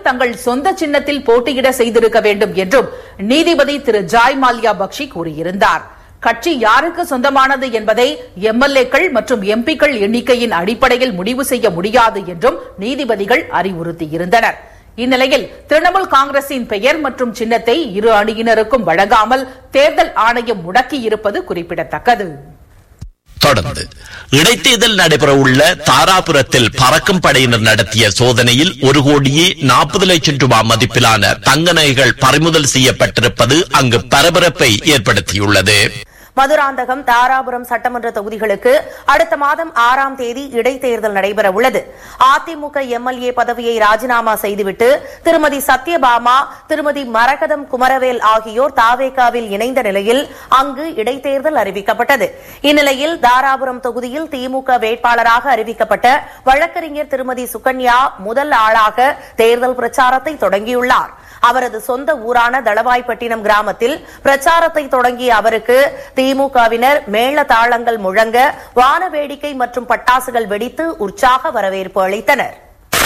தங்கள் சொந்த சின்னத்தில் போட்டியிட செய்திருக்க வேண்டும் என்றும் நீதிபதி திரு ஜாய் மால்யா பக்ஷி கூறியிருந்தார் கட்சி யாருக்கு சொந்தமானது என்பதை எம்எல்ஏக்கள் மற்றும் எம்பிக்கள் எண்ணிக்கையின் அடிப்படையில் முடிவு செய்ய முடியாது என்றும் நீதிபதிகள் அறிவுறுத்தியிருந்தனர் இந்நிலையில் திரிணாமுல் காங்கிரசின் பெயர் மற்றும் சின்னத்தை இரு அணியினருக்கும் வழங்காமல் தேர்தல் ஆணையம் முடக்கியிருப்பது குறிப்பிடத்தக்கது தொடர்ந்து இடைத்தேர்தல் நடைபெறவுள்ள தாராபுரத்தில் பறக்கும் படையினர் நடத்திய சோதனையில் ஒரு கோடியே நாற்பது லட்சம் ரூபாய் மதிப்பிலான தங்க நகைகள் பறிமுதல் செய்யப்பட்டிருப்பது அங்கு பரபரப்பை ஏற்படுத்தியுள்ளது மதுராந்தகம் தாராபுரம் சட்டமன்ற தொகுதிகளுக்கு அடுத்த மாதம் ஆறாம் தேதி இடைத்தேர்தல் நடைபெற உள்ளது அதிமுக எம்எல்ஏ பதவியை ராஜினாமா செய்துவிட்டு திருமதி சத்யபாமா திருமதி மரகதம் குமரவேல் ஆகியோர் தாவேகாவில் இணைந்த நிலையில் அங்கு இடைத்தேர்தல் அறிவிக்கப்பட்டது இந்நிலையில் தாராபுரம் தொகுதியில் திமுக வேட்பாளராக அறிவிக்கப்பட்ட வழக்கறிஞர் திருமதி சுகன்யா முதல் ஆளாக தேர்தல் பிரச்சாரத்தை தொடங்கியுள்ளார் அவரது சொந்த ஊரான தளவாய்ப்பட்டினம் கிராமத்தில் பிரச்சாரத்தை தொடங்கிய அவருக்கு திமுகவினர் மேள தாளங்கள் முழங்க வான வேடிக்கை மற்றும் பட்டாசுகள் வெடித்து உற்சாக வரவேற்பு அளித்தனர்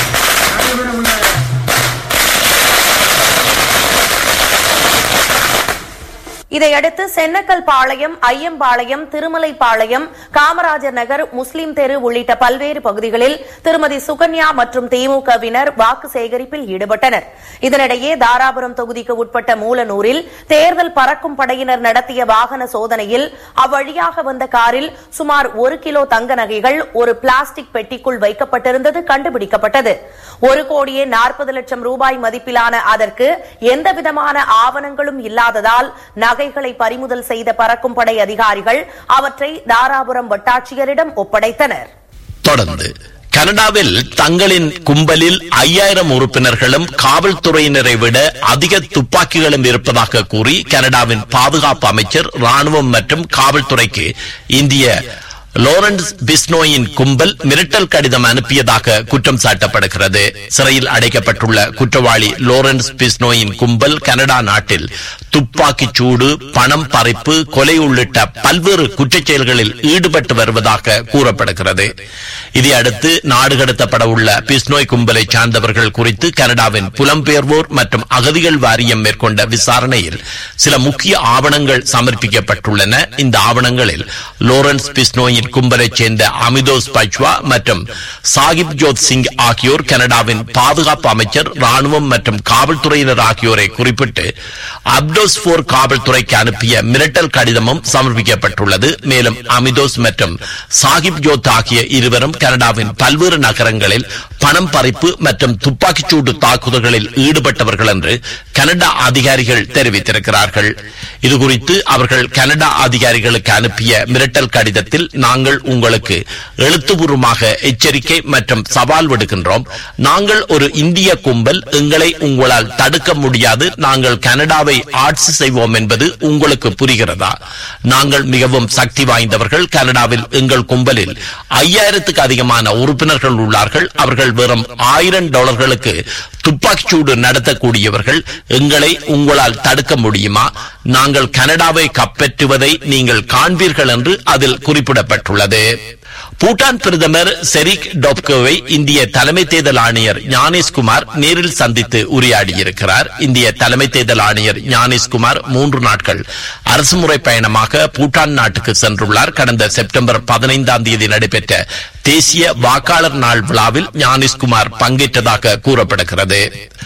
இதையடுத்து சென்னக்கல் பாளையம் ஐயம்பாளையம் திருமலைப்பாளையம் காமராஜர் நகர் முஸ்லிம் தெரு உள்ளிட்ட பல்வேறு பகுதிகளில் திருமதி சுகன்யா மற்றும் திமுகவினர் வாக்கு சேகரிப்பில் ஈடுபட்டனர் இதனிடையே தாராபுரம் தொகுதிக்கு உட்பட்ட மூலனூரில் தேர்தல் பறக்கும் படையினர் நடத்திய வாகன சோதனையில் அவ்வழியாக வந்த காரில் சுமார் ஒரு கிலோ தங்க நகைகள் ஒரு பிளாஸ்டிக் பெட்டிக்குள் வைக்கப்பட்டிருந்தது கண்டுபிடிக்கப்பட்டது ஒரு கோடியே நாற்பது லட்சம் ரூபாய் மதிப்பிலான அதற்கு எந்தவிதமான ஆவணங்களும் இல்லாததால் நகைகளை பறிமுதல் செய்த பறக்கும் படை அதிகாரிகள் அவற்றை தாராபுரம் வட்டாட்சியரிடம் ஒப்படைத்தனர் தொடர்ந்து கனடாவில் தங்களின் கும்பலில் ஐயாயிரம் உறுப்பினர்களும் காவல்துறையினரை விட அதிக துப்பாக்கிகளும் இருப்பதாக கூறி கனடாவின் பாதுகாப்பு அமைச்சர் ராணுவம் மற்றும் காவல்துறைக்கு இந்திய லோரன்ஸ் பிஸ்னோயின் கும்பல் மிரட்டல் கடிதம் அனுப்பியதாக குற்றம் சாட்டப்படுகிறது சிறையில் அடைக்கப்பட்டுள்ள குற்றவாளி லோரன்ஸ் பிஸ்னோயின் கும்பல் கனடா நாட்டில் துப்பாக்கிச் சூடு பணம் பறிப்பு கொலை உள்ளிட்ட பல்வேறு குற்றச் செயல்களில் ஈடுபட்டு வருவதாக கூறப்படுகிறது இதையடுத்து நாடு கடத்தப்பட உள்ள பிஸ்னோய் கும்பலை சார்ந்தவர்கள் குறித்து கனடாவின் புலம்பெயர்வோர் மற்றும் அகதிகள் வாரியம் மேற்கொண்ட விசாரணையில் சில முக்கிய ஆவணங்கள் சமர்ப்பிக்கப்பட்டுள்ளன இந்த ஆவணங்களில் லோரன்ஸ் பிஸ்னோயின் கும்பலைச் சேர்ந்த அமிதோஸ் பச்வா மற்றும் சாகிப் ஜோத் சிங் ஆகியோர் கனடாவின் பாதுகாப்பு அமைச்சர் ராணுவம் மற்றும் காவல்துறையினர் ஆகியோரை குறிப்பிட்டு அப்டோஸ் போர் காவல்துறைக்கு அனுப்பிய மிரட்டல் கடிதமும் சமர்ப்பிக்கப்பட்டுள்ளது மேலும் அமிதோஸ் மற்றும் சாகிப் ஜோத் ஆகிய இருவரும் கனடாவின் பல்வேறு நகரங்களில் பணம் பறிப்பு மற்றும் துப்பாக்கிச்சூடு தாக்குதல்களில் ஈடுபட்டவர்கள் என்று கனடா அதிகாரிகள் தெரிவித்திருக்கிறார்கள் இதுகுறித்து அவர்கள் கனடா அதிகாரிகளுக்கு அனுப்பிய மிரட்டல் கடிதத்தில் நாங்கள் உங்களுக்கு எழுத்துப்பூர்வமாக எச்சரிக்கை மற்றும் சவால் விடுகின்றோம் நாங்கள் ஒரு இந்திய கும்பல் எங்களை உங்களால் தடுக்க முடியாது நாங்கள் கனடாவை ஆட்சி செய்வோம் என்பது உங்களுக்கு புரிகிறதா நாங்கள் மிகவும் சக்தி வாய்ந்தவர்கள் கனடாவில் எங்கள் கும்பலில் ஐயாயிரத்துக்கு அதிகமான உறுப்பினர்கள் உள்ளார்கள் அவர்கள் வெறும் ஆயிரம் டாலர்களுக்கு துப்பாக்கிச்சூடு நடத்தக்கூடியவர்கள் எங்களை உங்களால் தடுக்க முடியுமா நாங்கள் கனடாவை கப்பற்றுவதை நீங்கள் காண்பீர்கள் என்று அதில் குறிப்பிடப்பட்டுள்ளது பூட்டான் பிரதமர் செரிக் டொப்கோவை இந்திய தலைமை தேர்தல் ஆணையர் ஞானேஷ்குமார் நேரில் சந்தித்து உரையாடியிருக்கிறார் இந்திய தலைமை தேர்தல் ஆணையர் ஞானேஷ்குமார் மூன்று நாட்கள் அரசுமுறை பயணமாக பூட்டான் நாட்டுக்கு சென்றுள்ளார் கடந்த செப்டம்பர் பதினைந்தாம் தேதி நடைபெற்ற தேசிய வாக்காளர் நாள் விழாவில் ஞானேஷ்குமார் பங்கேற்றதாக கூறப்படுகிறது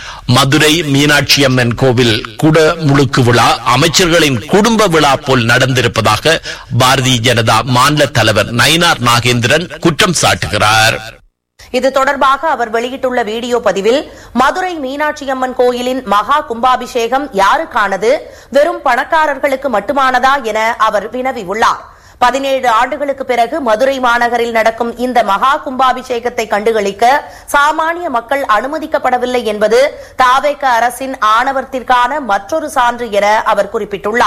மதுரை மீனாட்சி அம்மன் கோவில் குட முழுக்கு விழா அமைச்சர்களின் குடும்ப விழா போல் நடந்திருப்பதாக பாரதிய ஜனதா மாநில தலைவர் நயினார் நாகேந்திரன் குற்றம் சாட்டுகிறார் இது தொடர்பாக அவர் வெளியிட்டுள்ள வீடியோ பதிவில் மதுரை மீனாட்சி அம்மன் கோயிலின் மகா கும்பாபிஷேகம் யாருக்கானது வெறும் பணக்காரர்களுக்கு மட்டுமானதா என அவர் வினவியுள்ளார் பதினேழு ஆண்டுகளுக்கு பிறகு மதுரை மாநகரில் நடக்கும் இந்த மகா கும்பாபிஷேகத்தை கண்டுகளிக்க சாமானிய மக்கள் அனுமதிக்கப்படவில்லை என்பது தாவேக அரசின் ஆணவத்திற்கான மற்றொரு சான்று என அவர் குறிப்பிட்டுள்ளார்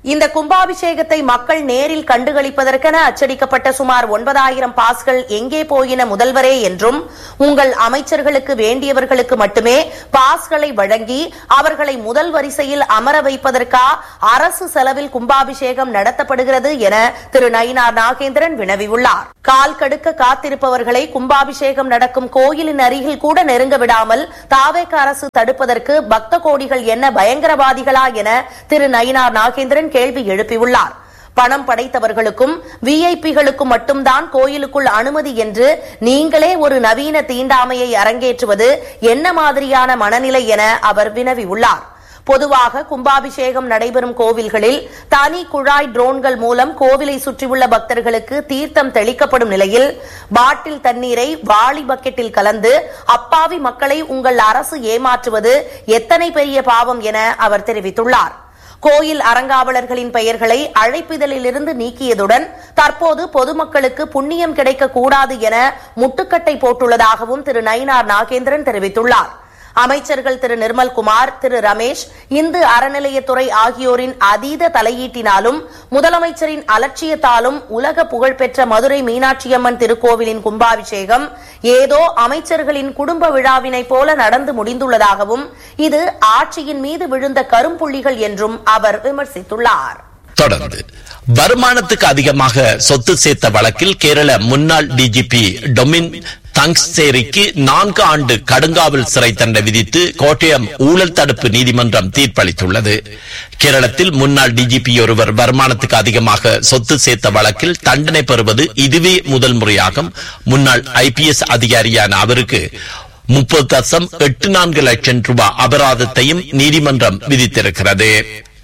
இந்த கும்பாபிஷேகத்தை மக்கள் நேரில் கண்டுகளிப்பதற்கென அச்சடிக்கப்பட்ட சுமார் ஒன்பதாயிரம் பாஸ்கள் எங்கே போயின முதல்வரே என்றும் உங்கள் அமைச்சர்களுக்கு வேண்டியவர்களுக்கு மட்டுமே பாஸ்களை வழங்கி அவர்களை முதல் வரிசையில் அமர வைப்பதற்கா அரசு செலவில் கும்பாபிஷேகம் நடத்தப்படுகிறது என திரு நயினார் நாகேந்திரன் வினவியுள்ளார் கால் கடுக்க காத்திருப்பவர்களை கும்பாபிஷேகம் நடக்கும் கோயிலின் அருகில் கூட நெருங்க விடாமல் தாவேக அரசு தடுப்பதற்கு பக்த கோடிகள் என்ன பயங்கரவாதிகளா என திரு நயினார் நாகேந்திரன் கேள்வி எழுப்பியுள்ளார் பணம் படைத்தவர்களுக்கும் விஐபிகளுக்கும் மட்டும்தான் கோயிலுக்குள் அனுமதி என்று நீங்களே ஒரு நவீன தீண்டாமையை அரங்கேற்றுவது என்ன மாதிரியான மனநிலை என அவர் வினவியுள்ளார் பொதுவாக கும்பாபிஷேகம் நடைபெறும் கோவில்களில் தனி குழாய் ட்ரோன்கள் மூலம் கோவிலை சுற்றியுள்ள பக்தர்களுக்கு தீர்த்தம் தெளிக்கப்படும் நிலையில் பாட்டில் தண்ணீரை வாளி பக்கெட்டில் கலந்து அப்பாவி மக்களை உங்கள் அரசு ஏமாற்றுவது எத்தனை பெரிய பாவம் என அவர் தெரிவித்துள்ளார் கோயில் அறங்காவலர்களின் பெயர்களை அழைப்பிதழிலிருந்து நீக்கியதுடன் தற்போது பொதுமக்களுக்கு புண்ணியம் கிடைக்க கூடாது என முட்டுக்கட்டை போட்டுள்ளதாகவும் திரு நயினார் நாகேந்திரன் தெரிவித்துள்ளார் அமைச்சர்கள் திரு நிர்மல்குமார் திரு ரமேஷ் இந்து அறநிலையத்துறை ஆகியோரின் அதீத தலையீட்டினாலும் முதலமைச்சரின் அலட்சியத்தாலும் உலக புகழ்பெற்ற மதுரை மீனாட்சியம்மன் திருக்கோவிலின் கும்பாபிஷேகம் ஏதோ அமைச்சர்களின் குடும்ப விழாவினைப் போல நடந்து முடிந்துள்ளதாகவும் இது ஆட்சியின் மீது விழுந்த கரும்புள்ளிகள் என்றும் அவர் விமர்சித்துள்ளார் தொடர்ந்து வருமானத்துக்கு அதிகமாக சொத்து சேர்த்த வழக்கில் கேரள முன்னாள் டிஜிபி டொமின் தங்ஸ்சேரிக்கு நான்கு ஆண்டு கடுங்காவல் சிறை தண்டனை விதித்து கோட்டயம் ஊழல் தடுப்பு நீதிமன்றம் தீர்ப்பளித்துள்ளது கேரளத்தில் முன்னாள் டிஜிபி ஒருவர் வருமானத்துக்கு அதிகமாக சொத்து சேர்த்த வழக்கில் தண்டனை பெறுவது இதுவே முதல் முறையாகும் முன்னாள் ஐபிஎஸ் அதிகாரியான அவருக்கு முப்பது தசம் எட்டு நான்கு லட்சம் ரூபாய் அபராதத்தையும் நீதிமன்றம் விதித்திருக்கிறது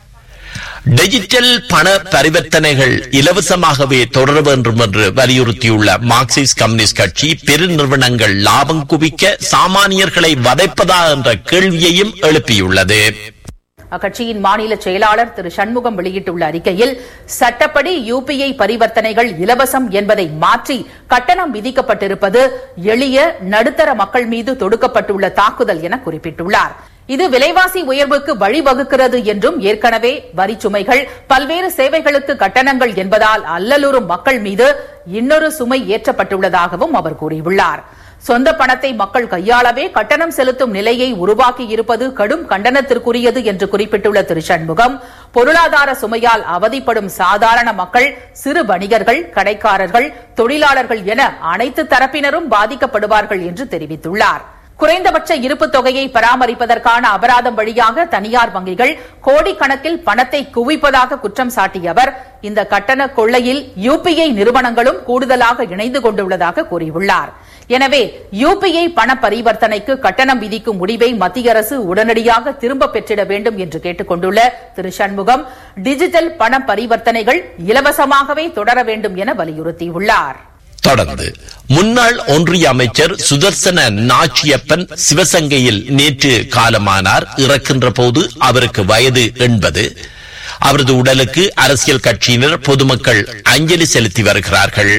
டிஜிட்டல் பண பரிவர்த்தனைகள் இலவசமாகவே தொடர வேண்டும் என்று வலியுறுத்தியுள்ள மார்க்சிஸ்ட் கம்யூனிஸ்ட் கட்சி பெருநிறுவனங்கள் லாபம் குவிக்க சாமானியர்களை வதைப்பதா என்ற கேள்வியையும் எழுப்பியுள்ளது அக்கட்சியின் மாநில செயலாளர் திரு சண்முகம் வெளியிட்டுள்ள அறிக்கையில் சட்டப்படி யுபிஐ பரிவர்த்தனைகள் இலவசம் என்பதை மாற்றி கட்டணம் விதிக்கப்பட்டிருப்பது எளிய நடுத்தர மக்கள் மீது தொடுக்கப்பட்டுள்ள தாக்குதல் என குறிப்பிட்டுள்ளார் இது விலைவாசி உயர்வுக்கு வழிவகுக்கிறது என்றும் ஏற்கனவே வரிச்சுமைகள் பல்வேறு சேவைகளுக்கு கட்டணங்கள் என்பதால் அல்லலுறும் மக்கள் மீது இன்னொரு சுமை ஏற்றப்பட்டுள்ளதாகவும் அவர் கூறியுள்ளார் சொந்த பணத்தை மக்கள் கையாளவே கட்டணம் செலுத்தும் நிலையை உருவாக்கி இருப்பது கடும் கண்டனத்திற்குரியது என்று குறிப்பிட்டுள்ள திரு சண்முகம் பொருளாதார சுமையால் அவதிப்படும் சாதாரண மக்கள் சிறு வணிகர்கள் கடைக்காரர்கள் தொழிலாளர்கள் என அனைத்து தரப்பினரும் பாதிக்கப்படுவார்கள் என்று தெரிவித்துள்ளார் குறைந்தபட்ச இருப்புத் தொகையை பராமரிப்பதற்கான அபராதம் வழியாக தனியார் வங்கிகள் கோடிக்கணக்கில் பணத்தை குவிப்பதாக குற்றம் சாட்டிய அவர் இந்த கட்டண கொள்ளையில் யுபிஐ நிறுவனங்களும் கூடுதலாக இணைந்து கொண்டுள்ளதாக கூறியுள்ளார் எனவே யுபிஐ பண பரிவர்த்தனைக்கு கட்டணம் விதிக்கும் முடிவை மத்திய அரசு உடனடியாக திரும்ப பெற்றிட வேண்டும் என்று கேட்டுக் கொண்டுள்ள திரு சண்முகம் டிஜிட்டல் பண பரிவர்த்தனைகள் இலவசமாகவே தொடர வேண்டும் என வலியுறுத்தியுள்ளார் தொடர்ந்து முன்னாள் ஒன்றிய அமைச்சர் சுதர்சன நாச்சியப்பன் சிவசங்கையில் நேற்று காலமானார் இறக்கின்ற போது அவருக்கு வயது எண்பது அவரது உடலுக்கு அரசியல் கட்சியினர் பொதுமக்கள் அஞ்சலி செலுத்தி வருகிறார்கள்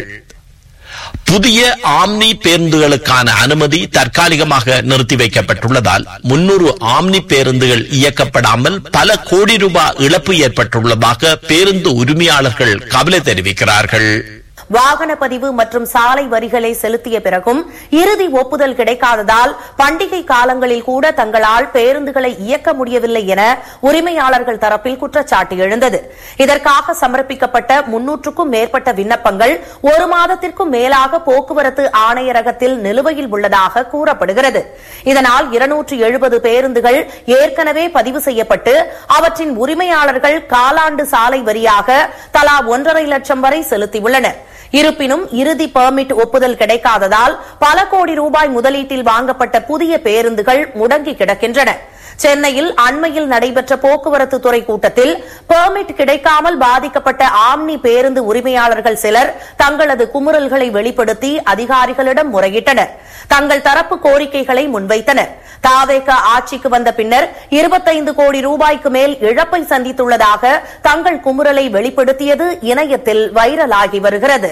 புதிய ஆம்னி பேருந்துகளுக்கான அனுமதி தற்காலிகமாக நிறுத்தி வைக்கப்பட்டுள்ளதால் முன்னூறு ஆம்னி பேருந்துகள் இயக்கப்படாமல் பல கோடி ரூபாய் இழப்பு ஏற்பட்டுள்ளதாக பேருந்து உரிமையாளர்கள் கவலை தெரிவிக்கிறார்கள் வாகன பதிவு மற்றும் சாலை வரிகளை செலுத்திய பிறகும் இறுதி ஒப்புதல் கிடைக்காததால் பண்டிகை காலங்களில் கூட தங்களால் பேருந்துகளை இயக்க முடியவில்லை என உரிமையாளர்கள் தரப்பில் குற்றச்சாட்டு எழுந்தது இதற்காக சமர்ப்பிக்கப்பட்ட முன்னூற்றுக்கும் மேற்பட்ட விண்ணப்பங்கள் ஒரு மாதத்திற்கும் மேலாக போக்குவரத்து ஆணையரகத்தில் நிலுவையில் உள்ளதாக கூறப்படுகிறது இதனால் இருநூற்று எழுபது பேருந்துகள் ஏற்கனவே பதிவு செய்யப்பட்டு அவற்றின் உரிமையாளர்கள் காலாண்டு சாலை வரியாக தலா ஒன்றரை லட்சம் வரை செலுத்தியுள்ளனர் இருப்பினும் இறுதி பெர்மிட் ஒப்புதல் கிடைக்காததால் பல கோடி ரூபாய் முதலீட்டில் வாங்கப்பட்ட புதிய பேருந்துகள் முடங்கி கிடக்கின்றன சென்னையில் அண்மையில் நடைபெற்ற போக்குவரத்து துறை கூட்டத்தில் பெர்மிட் கிடைக்காமல் பாதிக்கப்பட்ட ஆம்னி பேருந்து உரிமையாளர்கள் சிலர் தங்களது குமுறல்களை வெளிப்படுத்தி அதிகாரிகளிடம் முறையிட்டனர் தங்கள் தரப்பு கோரிக்கைகளை முன்வைத்தனர் தாவேக ஆட்சிக்கு வந்த பின்னர் இருபத்தைந்து கோடி ரூபாய்க்கு மேல் இழப்பை சந்தித்துள்ளதாக தங்கள் குமுறலை வெளிப்படுத்தியது இணையத்தில் வைரலாகி வருகிறது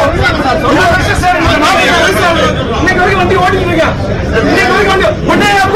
இன்னைக்கு வரைக்கும் வண்டி ஓடிட்டு இருக்கேன் இன்னைக்கு வரைக்கும் வண்டி ஒன்னே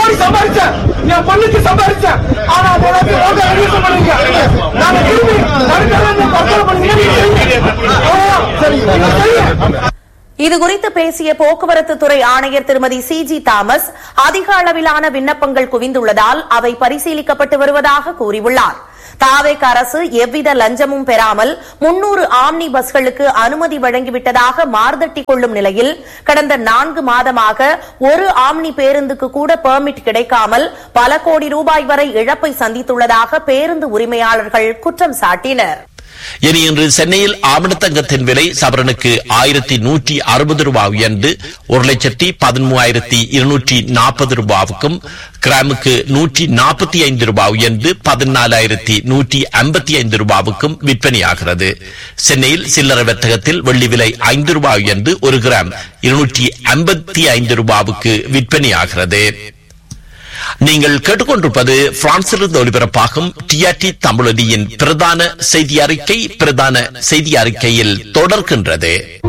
மண்ணுக்கு சம்பாதிச்சேன் ஆனா அது எல்லாத்தையும் ஓட்ட அறிவிக்க பண்ணுங்க நாங்க திரும்பி நடுத்தர தற்கொலை பண்ணுங்க சரி நீங்க செய்யுங்க. இது குறித்து பேசிய போக்குவரத்து துறை ஆணையர் திருமதி சி ஜி தாமஸ் அதிக அளவிலான விண்ணப்பங்கள் குவிந்துள்ளதால் அவை பரிசீலிக்கப்பட்டு வருவதாக கூறியுள்ளார் தாவேக் அரசு எவ்வித லஞ்சமும் பெறாமல் முன்னூறு ஆம்னி பஸ்களுக்கு அனுமதி வழங்கிவிட்டதாக மார்தட்டிக் கொள்ளும் நிலையில் கடந்த நான்கு மாதமாக ஒரு ஆம்னி பேருந்துக்கு கூட பெர்மிட் கிடைக்காமல் பல கோடி ரூபாய் வரை இழப்பை சந்தித்துள்ளதாக பேருந்து உரிமையாளர்கள் குற்றம் சாட்டினர் இனி இன்று சென்னையில் ஆமணத்தங்கத்தின் விலை சவரனுக்கு ஆயிரத்தி நூற்றி அறுபது ரூபாய் உயர்ந்து ஒரு லட்சத்தி பதிமூவாயிரத்தி இருநூற்றி நாற்பது ரூபாவுக்கும் கிராமுக்கு நூற்றி நாற்பத்தி ஐந்து ரூபாய் உயர்ந்து பதினாலாயிரத்தி நூற்றி ஐம்பத்தி ஐந்து ரூபாவுக்கும் விற்பனையாகிறது சென்னையில் சில்லறை வர்த்தகத்தில் வெள்ளி விலை ஐந்து ரூபாய் உயர்ந்து ஒரு கிராம் இருநூற்றி ஐம்பத்தி ஐந்து ரூபாவுக்கு விற்பனையாகிறது நீங்கள் கேட்டுக்கொண்டிருப்பது பிரான்சிலிருந்து ஒலிபரப்பாகும் டிஆர்டி தமிழொலியின் பிரதான செய்தி அறிக்கை பிரதான செய்தி அறிக்கையில் தொடர்கின்றது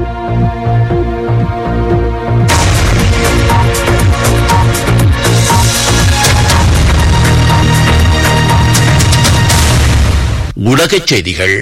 உலகச் செய்திகள்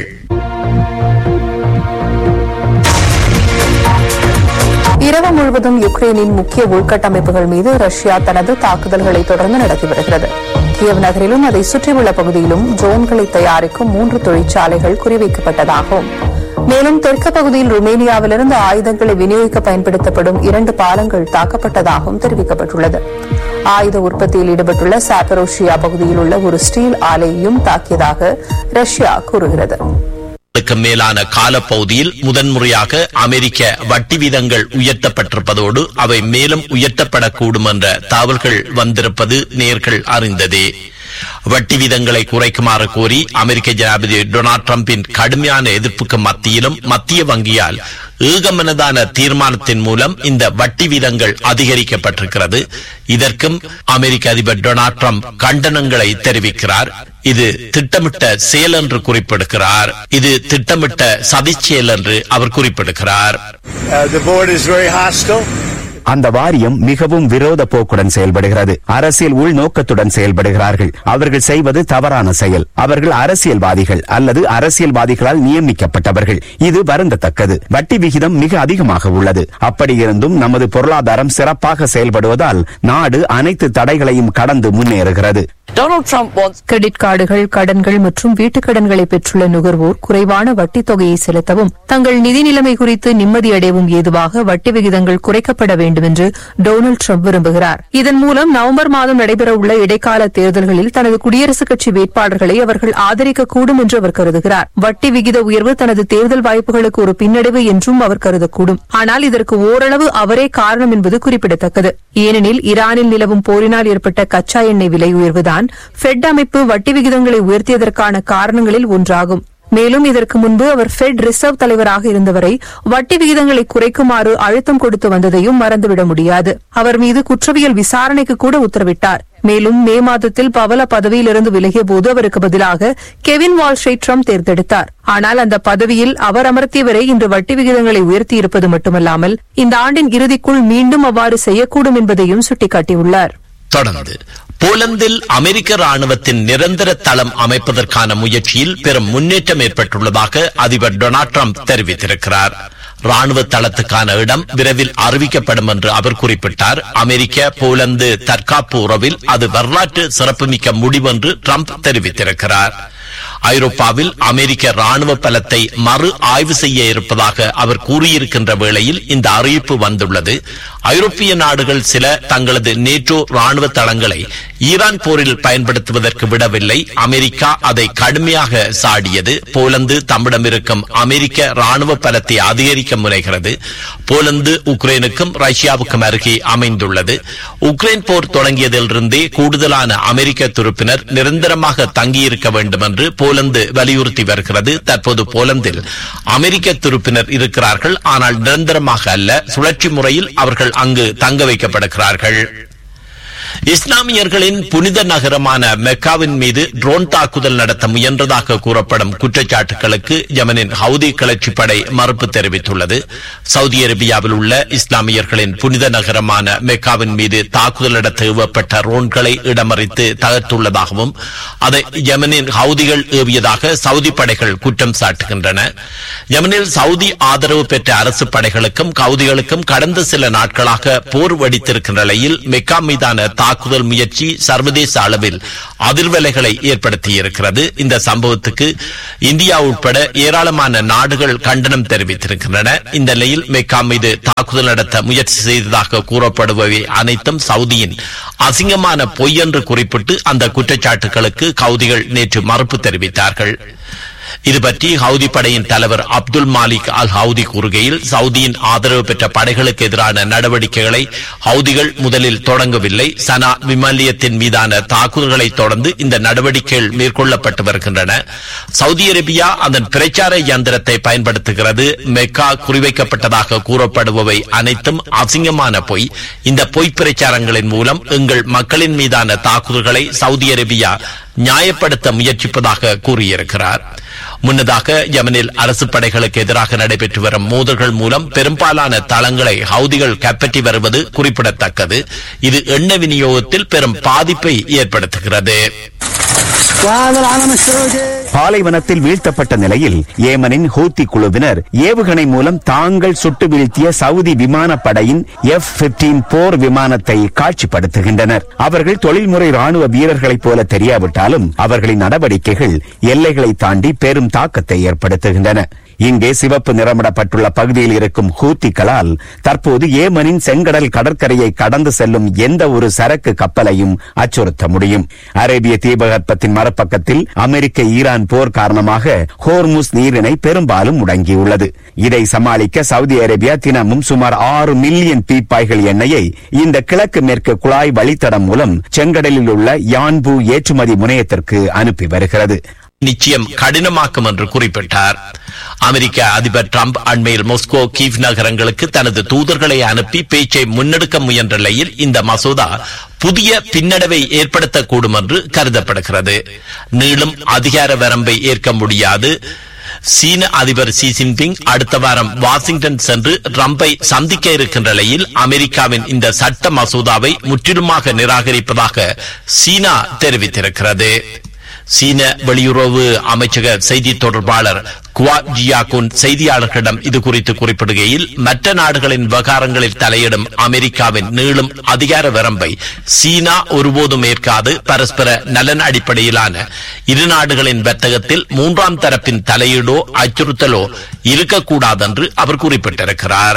இரவு முழுவதும் யுக்ரைனின் முக்கிய உள்கட்டமைப்புகள் மீது ரஷ்யா தனது தாக்குதல்களை தொடர்ந்து நடத்தி வருகிறது கியவ் நகரிலும் அதை சுற்றியுள்ள பகுதியிலும் ட்ரோன்களை தயாரிக்கும் மூன்று தொழிற்சாலைகள் குறிவைக்கப்பட்டதாகவும் மேலும் தெற்கு பகுதியில் ருமேனியாவிலிருந்து ஆயுதங்களை விநியோகிக்க பயன்படுத்தப்படும் இரண்டு பாலங்கள் தாக்கப்பட்டதாகவும் தெரிவிக்கப்பட்டுள்ளது ஆயுத உற்பத்தியில் ஈடுபட்டுள்ள சாப்பரோஷியா பகுதியில் உள்ள ஒரு ஸ்டீல் ஆலையையும் தாக்கியதாக ரஷ்யா கூறுகிறது க்கு மேலான காலப்பகுதியில் முதன்முறையாக அமெரிக்க வட்டி வீதங்கள் உயர்த்தப்பட்டிருப்பதோடு அவை மேலும் உயர்த்தப்படக்கூடும் என்ற தகவல்கள் வந்திருப்பது நேர்கள் அறிந்ததே வட்டி வீதங்களை குறைக்குமாறு கோரி அமெரிக்க ஜனாதிபதி டொனால்ட் டிரம்பின் கடுமையான எதிர்ப்புக்கு மத்தியிலும் மத்திய வங்கியால் ஏகமனதான தீர்மானத்தின் மூலம் இந்த வட்டி வீதங்கள் அதிகரிக்கப்பட்டிருக்கிறது இதற்கும் அமெரிக்க அதிபர் டொனால்ட் ட்ரம்ப் கண்டனங்களை தெரிவிக்கிறார் இது திட்டமிட்ட செயல் என்று குறிப்பிடுகிறார் இது திட்டமிட்ட சதிச்செயல் என்று அவர் குறிப்பிடுகிறார் Uh, the board is very hostile. அந்த வாரியம் மிகவும் விரோத போக்குடன் செயல்படுகிறது அரசியல் உள்நோக்கத்துடன் செயல்படுகிறார்கள் அவர்கள் செய்வது தவறான செயல் அவர்கள் அரசியல்வாதிகள் அல்லது அரசியல்வாதிகளால் நியமிக்கப்பட்டவர்கள் இது வருந்தத்தக்கது வட்டி விகிதம் மிக அதிகமாக உள்ளது அப்படி இருந்தும் நமது பொருளாதாரம் சிறப்பாக செயல்படுவதால் நாடு அனைத்து தடைகளையும் கடந்து முன்னேறுகிறது கிரெடிட் கார்டுகள் கடன்கள் மற்றும் வீட்டுக் கடன்களை பெற்றுள்ள நுகர்வோர் குறைவான வட்டித் தொகையை செலுத்தவும் தங்கள் நிதி நிலைமை குறித்து நிம்மதியடையவும் ஏதுவாக வட்டி விகிதங்கள் குறைக்கப்பட வேண்டும் என்று டொனால்டு ட்ரம்ப் விரும்புகிறார் இதன் மூலம் நவம்பர் மாதம் நடைபெறவுள்ள இடைக்கால தேர்தல்களில் தனது குடியரசுக் கட்சி வேட்பாளர்களை அவர்கள் ஆதரிக்கக்கூடும் என்று அவர் கருதுகிறார் வட்டி விகித உயர்வு தனது தேர்தல் வாய்ப்புகளுக்கு ஒரு பின்னடைவு என்றும் அவர் கருதக்கூடும் ஆனால் இதற்கு ஓரளவு அவரே காரணம் என்பது குறிப்பிடத்தக்கது ஏனெனில் ஈரானில் நிலவும் போரினால் ஏற்பட்ட கச்சா எண்ணெய் விலை உயர்வுதான் ஃபெட் அமைப்பு வட்டி விகிதங்களை உயர்த்தியதற்கான காரணங்களில் ஒன்றாகும் மேலும் இதற்கு முன்பு அவர் ஃபெட் ரிசர்வ் தலைவராக இருந்தவரை வட்டி விகிதங்களை குறைக்குமாறு அழுத்தம் கொடுத்து வந்ததையும் மறந்துவிட முடியாது அவர் மீது குற்றவியல் விசாரணைக்கு கூட உத்தரவிட்டார் மேலும் மே மாதத்தில் பவல பதவியிலிருந்து விலகிய போது அவருக்கு பதிலாக கெவின் வால்ஷை ட்ரம்ப் தேர்ந்தெடுத்தார் ஆனால் அந்த பதவியில் அவர் அமர்த்தியவரை இன்று வட்டி விகிதங்களை உயர்த்தியிருப்பது மட்டுமல்லாமல் இந்த ஆண்டின் இறுதிக்குள் மீண்டும் அவ்வாறு செய்யக்கூடும் என்பதையும் சுட்டிக்காட்டியுள்ளார் தொடர்ந்து போலந்தில் அமெரிக்க ராணுவத்தின் நிரந்தர தளம் அமைப்பதற்கான முயற்சியில் பெரும் முன்னேற்றம் ஏற்பட்டுள்ளதாக அதிபர் டொனால்ட் ட்ரம்ப் தெரிவித்திருக்கிறார் ராணுவ தளத்துக்கான இடம் விரைவில் அறிவிக்கப்படும் என்று அவர் குறிப்பிட்டார் அமெரிக்க போலந்து தற்காப்பு உறவில் அது வரலாற்று சிறப்புமிக்க முடிவு என்று ட்ரம்ப் தெரிவித்திருக்கிறார் ஐரோப்பாவில் அமெரிக்க ராணுவ பலத்தை மறு ஆய்வு செய்ய இருப்பதாக அவர் கூறியிருக்கின்ற வேளையில் இந்த அறிவிப்பு வந்துள்ளது ஐரோப்பிய நாடுகள் சில தங்களது நேட்டோ ராணுவ தளங்களை ஈரான் போரில் பயன்படுத்துவதற்கு விடவில்லை அமெரிக்கா அதை கடுமையாக சாடியது போலந்து தம்மிடம் இருக்கும் அமெரிக்க ராணுவ பலத்தை அதிகரிக்க முனைகிறது போலந்து உக்ரைனுக்கும் ரஷ்யாவுக்கும் அருகே அமைந்துள்ளது உக்ரைன் போர் தொடங்கியதிலிருந்தே கூடுதலான அமெரிக்க துருப்பினர் நிரந்தரமாக தங்கியிருக்க வேண்டும் என்று போலந்து வலியுறுத்தி வருகிறது தற்போது போலந்தில் அமெரிக்க துருப்பினர் இருக்கிறார்கள் ஆனால் நிரந்தரமாக அல்ல சுழற்சி முறையில் அவர்கள் அங்கு தங்க வைக்கப்படுகிறார்கள் இஸ்லாமியர்களின் புனித நகரமான மெக்காவின் மீது ட்ரோன் தாக்குதல் நடத்த முயன்றதாக கூறப்படும் குற்றச்சாட்டுகளுக்கு யமனின் ஹவுதி கிளர்ச்சிப் படை மறுப்பு தெரிவித்துள்ளது சவுதி அரேபியாவில் உள்ள இஸ்லாமியர்களின் புனித நகரமான மெக்காவின் மீது தாக்குதல் நடத்த ஏவப்பட்ட ட்ரோன்களை இடமறித்து தகர்த்துள்ளதாகவும் அதை யமனின் ஹவுதிகள் ஏவியதாக சவுதி படைகள் குற்றம் சாட்டுகின்றன யமனில் சவுதி ஆதரவு பெற்ற அரசு படைகளுக்கும் கவுதிகளுக்கும் கடந்த சில நாட்களாக போர் வெடித்திருக்கின்ற நிலையில் மெக்கா மீதான தாக்குதல் முயற்சி சர்வதேச அளவில் அதிர்வலைகளை ஏற்படுத்தியிருக்கிறது இந்த சம்பவத்துக்கு இந்தியா உட்பட ஏராளமான நாடுகள் கண்டனம் தெரிவித்திருக்கின்றன இந்த நிலையில் மெக்கா மீது தாக்குதல் நடத்த முயற்சி செய்ததாக கூறப்படுபவை அனைத்தும் சவுதியின் அசிங்கமான பொய் என்று குறிப்பிட்டு அந்த குற்றச்சாட்டுகளுக்கு கவுதிகள் நேற்று மறுப்பு தெரிவித்தார்கள் இது பற்றி ஹவுதி படையின் தலைவர் அப்துல் மாலிக் அல் ஹவுதி கூறுகையில் சவுதியின் ஆதரவு பெற்ற படைகளுக்கு எதிரான நடவடிக்கைகளை ஹவுதிகள் முதலில் தொடங்கவில்லை சனா விமானியத்தின் மீதான தாக்குதல்களை தொடர்ந்து இந்த நடவடிக்கைகள் மேற்கொள்ளப்பட்டு வருகின்றன சவுதி அரேபியா அதன் பிரச்சார இயந்திரத்தை பயன்படுத்துகிறது மெக்கா குறிவைக்கப்பட்டதாக கூறப்படுபவை அனைத்தும் அசிங்கமான பொய் இந்த பொய் பிரச்சாரங்களின் மூலம் எங்கள் மக்களின் மீதான தாக்குதல்களை சவுதி அரேபியா நியாயப்படுத்த முயற்சிப்பதாக கூறியிருக்கிறார் முன்னதாக யமனில் அரசு படைகளுக்கு எதிராக நடைபெற்று வரும் மோதல்கள் மூலம் பெரும்பாலான தளங்களை ஹவுதிகள் கைப்பற்றி வருவது குறிப்பிடத்தக்கது இது எண்ணெய் விநியோகத்தில் பெரும் பாதிப்பை ஏற்படுத்துகிறது பாலைவனத்தில் வீழ்த்தப்பட்ட நிலையில் ஏமனின் ஹூத்தி குழுவினர் ஏவுகணை மூலம் தாங்கள் சுட்டு வீழ்த்திய சவுதி விமானப்படையின் எஃப் பிப்டீன் போர் விமானத்தை காட்சிப்படுத்துகின்றனர் அவர்கள் தொழில்முறை ராணுவ வீரர்களைப் போல தெரியாவிட்டாலும் அவர்களின் நடவடிக்கைகள் எல்லைகளை தாண்டி பெரும் தாக்கத்தை ஏற்படுத்துகின்றன இங்கே சிவப்பு நிறமிடப்பட்டுள்ள பகுதியில் இருக்கும் ஹூத்திகளால் தற்போது ஏமனின் செங்கடல் கடற்கரையை கடந்து செல்லும் எந்த ஒரு சரக்கு கப்பலையும் அச்சுறுத்த முடியும் அரேபிய தீபகற்பத்தின் மறுபக்கத்தில் அமெரிக்க ஈரான் போர் காரணமாக ஹோர்முஸ் நீரிணை பெரும்பாலும் முடங்கியுள்ளது இதை சமாளிக்க சவுதி அரேபியா தினமும் சுமார் ஆறு மில்லியன் பீப்பாய்கள் எண்ணெயை இந்த கிழக்கு மேற்கு குழாய் வழித்தடம் மூலம் செங்கடலில் உள்ள யான்பு ஏற்றுமதி முனையத்திற்கு அனுப்பி வருகிறது நிச்சயம் கடினமாக்கும் என்று குறிப்பிட்டார் அமெரிக்க அதிபர் டிரம்ப் அண்மையில் மொஸ்கோ கீவ் நகரங்களுக்கு தனது தூதர்களை அனுப்பி பேச்சை முன்னெடுக்க முயன்ற நிலையில் இந்த மசோதா புதிய பின்னடைவை ஏற்படுத்தக்கூடும் என்று கருதப்படுகிறது நீளும் அதிகார வரம்பை ஏற்க முடியாது சீன அதிபர் ஷி ஜின்பிங் அடுத்த வாரம் வாஷிங்டன் சென்று ட்ரம்பை சந்திக்க இருக்கின்ற நிலையில் அமெரிக்காவின் இந்த சட்ட மசோதாவை முற்றிலுமாக நிராகரிப்பதாக சீனா தெரிவித்திருக்கிறது சீன வெளியுறவு அமைச்சக செய்தி தொடர்பாளர் குவா ஜியாகுன் செய்தியாளர்களிடம் இது குறித்து குறிப்பிடுகையில் மற்ற நாடுகளின் விவகாரங்களில் தலையிடும் அமெரிக்காவின் நீளும் அதிகார வரம்பை சீனா ஒருபோதும் ஏற்காது பரஸ்பர நலன் அடிப்படையிலான இரு நாடுகளின் வர்த்தகத்தில் மூன்றாம் தரப்பின் தலையீடோ அச்சுறுத்தலோ இருக்கக்கூடாதென்று அவர் குறிப்பிட்டிருக்கிறார்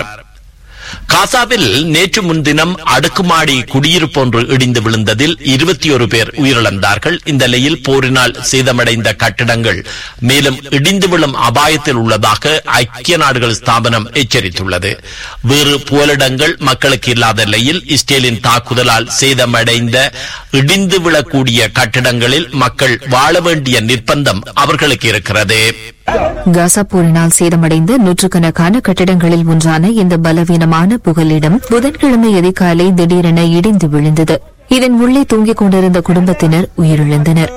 காசாவில் நேற்று முன்தினம் அடுக்குமாடி குடியிருப்பு ஒன்று இடிந்து விழுந்ததில் இருபத்தி ஒரு பேர் உயிரிழந்தார்கள் இந்த நிலையில் போரினால் சேதமடைந்த கட்டிடங்கள் மேலும் இடிந்து விழும் அபாயத்தில் உள்ளதாக ஐக்கிய நாடுகள் ஸ்தாபனம் எச்சரித்துள்ளது வேறு புகலிடங்கள் மக்களுக்கு இல்லாத நிலையில் இஸ்ரேலின் தாக்குதலால் சேதமடைந்த இடிந்து விழக்கூடிய கட்டிடங்களில் மக்கள் வாழ வேண்டிய நிர்பந்தம் அவர்களுக்கு இருக்கிறது காசா போரினால் சேதமடைந்த நூற்றுக்கணக்கான கட்டிடங்களில் ஒன்றான இந்த பலவீனமான புகலிடம் புதன்கிழமை அதிகாலை திடீரென இடிந்து விழுந்தது இதன் உள்ளே தூங்கிக் கொண்டிருந்த குடும்பத்தினர் உயிரிழந்தனர்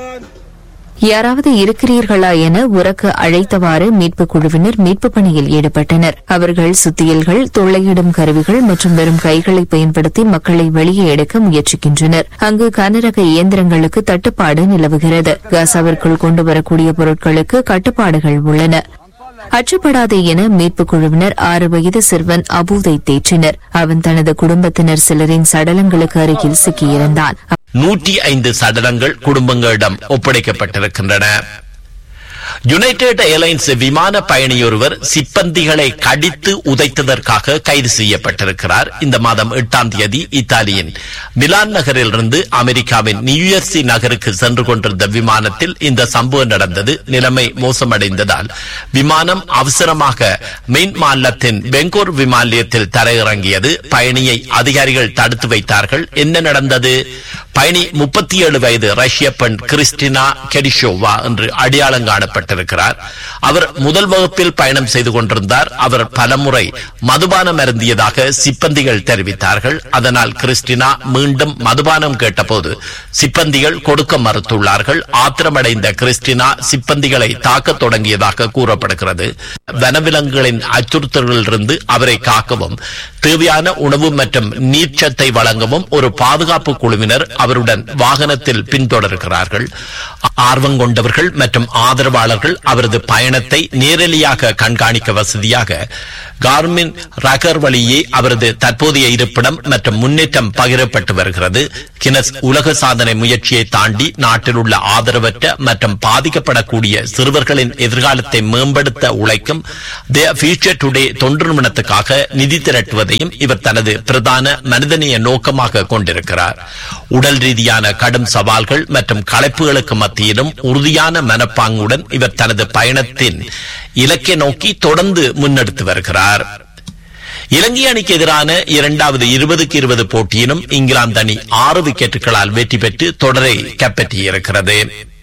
யாராவது இருக்கிறீர்களா என உறக்க அழைத்தவாறு மீட்புக் குழுவினர் மீட்புப் பணியில் ஈடுபட்டனர் அவர்கள் சுத்தியல்கள் தொல்லையிடும் கருவிகள் மற்றும் வெறும் கைகளை பயன்படுத்தி மக்களை வெளியே எடுக்க முயற்சிக்கின்றனர் அங்கு கனரக இயந்திரங்களுக்கு தட்டுப்பாடு நிலவுகிறது காசாவிற்குள் கொண்டு வரக்கூடிய பொருட்களுக்கு கட்டுப்பாடுகள் உள்ளன அச்சப்படாதே என மீட்புக் குழுவினர் ஆறு வயது சிறுவன் அபூதை தேற்றினர் அவன் தனது குடும்பத்தினர் சிலரின் சடலங்களுக்கு அருகில் சிக்கியிருந்தான் நூற்றி ஐந்து சடலங்கள் குடும்பங்களிடம் ஒப்படைக்கப்பட்டிருக்கின்றன யுனைடெட் ஏர்லைன்ஸ் விமான பயணியொருவர் சிப்பந்திகளை கடித்து உதைத்ததற்காக கைது செய்யப்பட்டிருக்கிறார் இந்த மாதம் எட்டாம் தேதி இத்தாலியின் மிலான் நகரிலிருந்து அமெரிக்காவின் நியூயர்சி நகருக்கு சென்று கொண்டிருந்த விமானத்தில் இந்த சம்பவம் நடந்தது நிலைமை மோசமடைந்ததால் விமானம் அவசரமாக மெயின் மாநிலத்தின் பெங்கோர் விமான நிலையத்தில் தரையிறங்கியது பயணியை அதிகாரிகள் தடுத்து வைத்தார்கள் என்ன நடந்தது பயணி முப்பத்தி ஏழு வயது ரஷ்ய பெண் கிறிஸ்டினா கெடிஷோவா என்று அடையாளம் காணப்பட்டிருக்கிறார் அவர் முதல் வகுப்பில் பயணம் செய்து கொண்டிருந்தார் அவர் பலமுறை மதுபானம் அருந்தியதாக சிப்பந்திகள் தெரிவித்தார்கள் அதனால் கிறிஸ்டினா மீண்டும் மதுபானம் கேட்டபோது சிப்பந்திகள் கொடுக்க மறுத்துள்ளார்கள் ஆத்திரமடைந்த கிறிஸ்டினா சிப்பந்திகளை தாக்கத் தொடங்கியதாக கூறப்படுகிறது வனவிலங்குகளின் அச்சுறுத்தல்களிலிருந்து அவரை காக்கவும் தேவையான உணவு மற்றும் நீர்ச்சத்தை வழங்கவும் ஒரு பாதுகாப்பு குழுவினர் அவருடன் வாகனத்தில் பின்தொடர்கிறார்கள் ஆர்வம் கொண்டவர்கள் மற்றும் ஆதரவாளர்கள் அவரது பயணத்தை நேரடியாக கண்காணிக்க வசதியாக கார்மின் ரகர் வழியே அவரது தற்போதைய இருப்பிடம் மற்றும் முன்னேற்றம் பகிரப்பட்டு வருகிறது கினஸ் உலக சாதனை முயற்சியை தாண்டி நாட்டில் உள்ள ஆதரவற்ற மற்றும் பாதிக்கப்படக்கூடிய சிறுவர்களின் எதிர்காலத்தை மேம்படுத்த உழைக்கும் தி ஃபியூச்சர் டுடே தொண்டு நிறுவனத்துக்காக நிதி திரட்டுவதையும் இவர் தனது பிரதான மனிதநேய நோக்கமாக கொண்டிருக்கிறார் உடல் ரீதியான கடும் சவால்கள் மற்றும் களைப்புகளுக்கு மத்தியிலும் உறுதியான மனப்பாங்குடன் இவர் தனது பயணத்தின் இலக்கை நோக்கி தொடர்ந்து முன்னெடுத்து வருகிறார் இலங்கை அணிக்கு எதிரான இரண்டாவது இருபதுக்கு இருபது போட்டியிலும் இங்கிலாந்து அணி ஆறு விக்கெட்டுகளால் வெற்றி பெற்று தொடரை கைப்பற்றியிருக்கிறது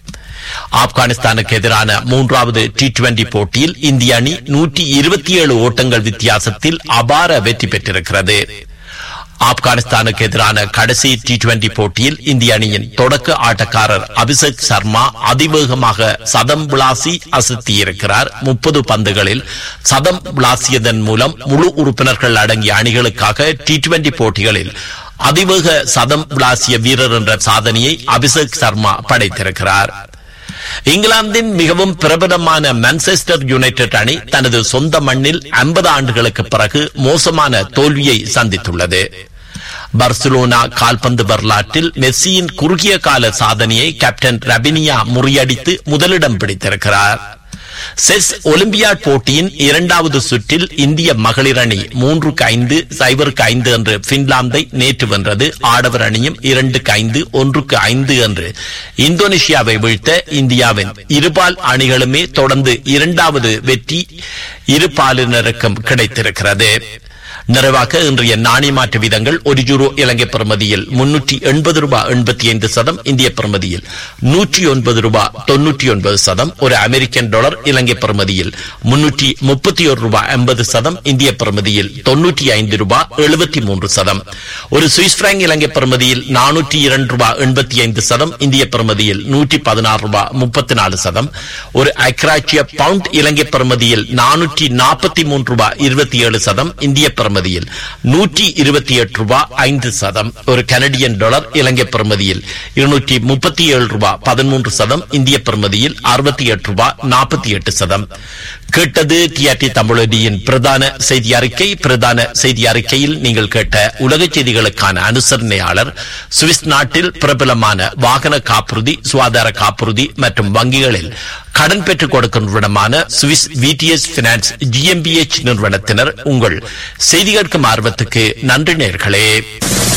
ஆப்கானிஸ்தானுக்கு எதிரான மூன்றாவது டி டுவெண்டி போட்டியில் இந்திய அணி நூற்றி இருபத்தி ஏழு ஓட்டங்கள் வித்தியாசத்தில் அபார வெற்றி பெற்றிருக்கிறது ஆப்கானிஸ்தானுக்கு எதிரான கடைசி டி டுவெண்டி போட்டியில் இந்திய அணியின் தொடக்க ஆட்டக்காரர் அபிஷேக் சர்மா அதிவேகமாக சதம் விளாசி அசத்தியிருக்கிறார் முப்பது பந்துகளில் சதம் விளாசியதன் மூலம் முழு உறுப்பினர்கள் அடங்கிய அணிகளுக்காக டி டுவெண்டி போட்டிகளில் அதிவேக சதம் விளாசிய வீரர் என்ற சாதனையை அபிஷேக் சர்மா படைத்திருக்கிறார் இங்கிலாந்தின் மிகவும் பிரபலமான மான்செஸ்டர் யுனைடெட் அணி தனது சொந்த மண்ணில் ஐம்பது ஆண்டுகளுக்கு பிறகு மோசமான தோல்வியை சந்தித்துள்ளது பர்சிலோனா கால்பந்து வரலாற்றில் மெஸ்ஸியின் குறுகிய கால சாதனையை கேப்டன் ரபினியா முறியடித்து முதலிடம் பிடித்திருக்கிறார் செஸ் ஒலிம்பியாட் போட்டியின் இரண்டாவது சுற்றில் இந்திய மகளிர் அணி மூன்றுக்கு ஐந்து சைபருக்கு ஐந்து என்று பின்லாந்தை நேற்று வென்றது ஆடவர் அணியும் இரண்டுக்கு ஐந்து ஒன்றுக்கு ஐந்து என்று இந்தோனேஷியாவை வீழ்த்த இந்தியாவின் இருபால் அணிகளுமே தொடர்ந்து இரண்டாவது வெற்றி இரு பாலினருக்கும் கிடைத்திருக்கிறது நிறைவாக இன்றைய நாணய மாற்று வீதங்கள் ஒரு யூரோ இலங்கை பிரமதியில் முன்னூற்றி எண்பது ரூபாய் எண்பத்தி ஐந்து சதம் இந்திய பிரமதியில் நூற்றி ஒன்பது ரூபாய் தொன்னூற்றி ஒன்பது சதம் ஒரு அமெரிக்கன் டாலர் இலங்கை பிரமதியில் முன்னூற்றி முப்பத்தி ஒரு ரூபாய் ஐம்பது சதம் இந்திய பிரமதியில் தொன்னூற்றி ஐந்து ரூபாய் எழுபத்தி மூன்று சதம் ஒரு சுவிஸ் பிராங்க் இலங்கை பிரமதியில் நானூற்றி இரண்டு ரூபாய் எண்பத்தி ஐந்து சதம் இந்திய பிரமதியில் நூற்றி பதினாறு ரூபாய் முப்பத்தி நாலு சதம் ஒரு அக்ராட்சிய பவுண்ட் இலங்கை பிரமதியில் நானூற்றி நாற்பத்தி மூன்று ரூபாய் இருபத்தி ஏழு சதம் இந்திய பிரமதியில் நூற்றி இருபத்தி எட்டு ரூபாய் ஐந்து சதம் ஒரு கனடியன் டாலர் இலங்கை பிரமதியில் இருநூற்றி முப்பத்தி ஏழு ரூபாய் பதிமூன்று சதம் இந்திய பிரமதியில் அறுபத்தி எட்டு ரூபாய் நாற்பத்தி எட்டு சதம் கேட்டது டிஆர்டி தமிழடியின் பிரதான செய்தி அறிக்கை பிரதான செய்தி அறிக்கையில் நீங்கள் கேட்ட உலக செய்திகளுக்கான அனுசரணையாளர் சுவிஸ் நாட்டில் பிரபலமான வாகன காப்புறுதி சுகாதார காப்புறுதி மற்றும் வங்கிகளில் கடன் பெற்றுக் கொடுக்கும் நிறுவனமான சுவிஸ் விடிஎஸ் பினான்ஸ் ஜிஎம்பிஎச் நிறுவனத்தினர் உங்கள் செய்தி கேட்கும் ஆர்வத்துக்கு நன்றி நேர்களே